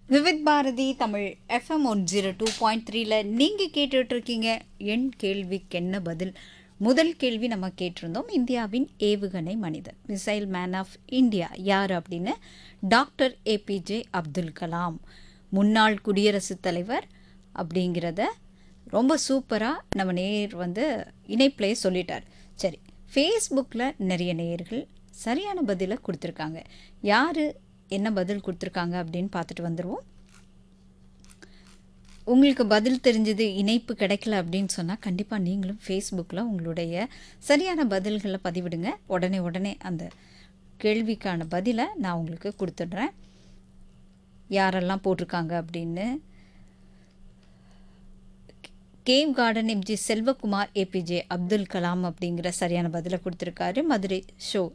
Vividh Bharati Tamil FM one zero two point த்ரீல நீங்கள் கேட்டுட்டு இருக்கீங்க என் கேள்விக்கு என்ன பதில் முதல் கேள்வி நம்ம கேட்டிருந்தோம் இந்தியாவின் ஏவுகணை மனிதர் மிசைல் மேன் ஆஃப் இந்தியா யார் அப்படின்னு டாக்டர் ஏபிஜே அப்துல் கலாம் முன்னாள் குடியரசுத் தலைவர் அப்படிங்கிறத ரொம்ப சூப்பராக நம்ம நேர் வந்து இணைப்பிலேயே சொல்லிட்டார் சரி ஃபேஸ்புக்கில் நிறைய நேயர்கள் சரியான பதிலை கொடுத்துருக்காங்க யார் என்ன பதில் கொடுத்துருக்காங்க அப்படின்னு பார்த்துட்டு வந்துடுவோம் உங்களுக்கு பதில் தெரிஞ்சது இணைப்பு கிடைக்கல அப்படின்னு சொன்னால் கண்டிப்பாக நீங்களும் ஃபேஸ்புக்கில் உங்களுடைய சரியான பதில்களை பதிவிடுங்க உடனே உடனே அந்த கேள்விக்கான பதிலை நான் உங்களுக்கு கொடுத்துட்றேன் யாரெல்லாம் போட்டிருக்காங்க அப்படின்னு cave garden MG Selvakumar APJ Abdul Kalam அப்படிங்கிற சரியான பதிலை கொடுத்துருக்காரு மதுரை ஷோ